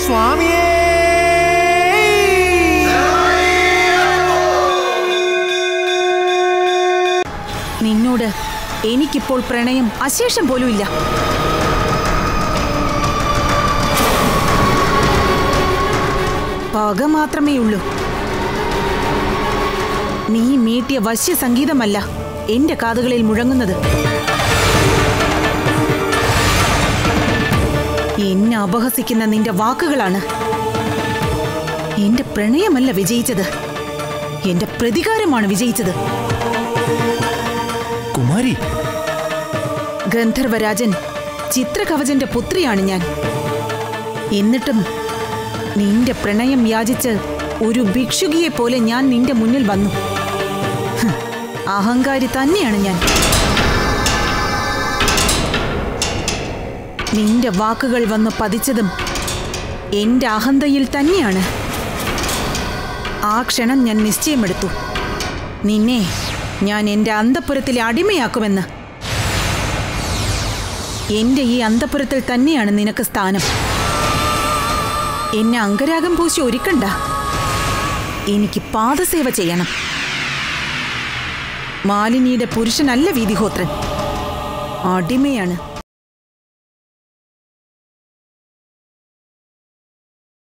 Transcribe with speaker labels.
Speaker 1: സ്വാമിയേ
Speaker 2: നിന്നോട് എനിക്കിപ്പോൾ പ്രണയം അശേഷം പോലുമില്ല പക മാത്രമേ ഉള്ളൂ നീ മീട്ടിയ വശ്യ സംഗീതമല്ല എന്റെ കാതുകളിൽ മുഴങ്ങുന്നത് എന്നെ അപഹസിക്കുന്ന നിന്റെ വാക്കുകളാണ് എന്റെ പ്രണയമല്ല വിജയിച്ചത് എന്റെ പ്രതികാരമാണ് വിജയിച്ചത്
Speaker 1: കുമാരി
Speaker 2: ഗന്ധർവരാജൻ ചിത്രകവചന്റെ പുത്രിയാണ് ഞാൻ എന്നിട്ടും നിന്റെ പ്രണയം യാചിച്ച് ഒരു ഭിക്ഷുകിയെ പോലെ ഞാൻ നിന്റെ മുന്നിൽ വന്നു ഹ്, അഹങ്കാരി തന്നെയാണ് ഞാൻ നിന്റെ വാക്കുകൾ വന്ന് പതിച്ചതും എന്റെ അഹന്തയിൽ തന്നെയാണ് ആ ക്ഷണം ഞാൻ നിശ്ചയമെടുത്തു നിന്നെ ഞാൻ എന്റെ അന്തപുരത്തിലെ അടിമയാക്കുമെന്ന് എന്റെ ഈ അന്തപുരത്തിൽ തന്നെയാണ് നിനക്ക് സ്ഥാനം എന്നെ അങ്കരാഗം പൂശി ഒരുക്കണ്ട എനിക്ക് പാദസേവ ചെയ്യണം മാലിനിയുടെ പുരുഷനല്ല വീതിഹോത്രൻ അടിമയാണ്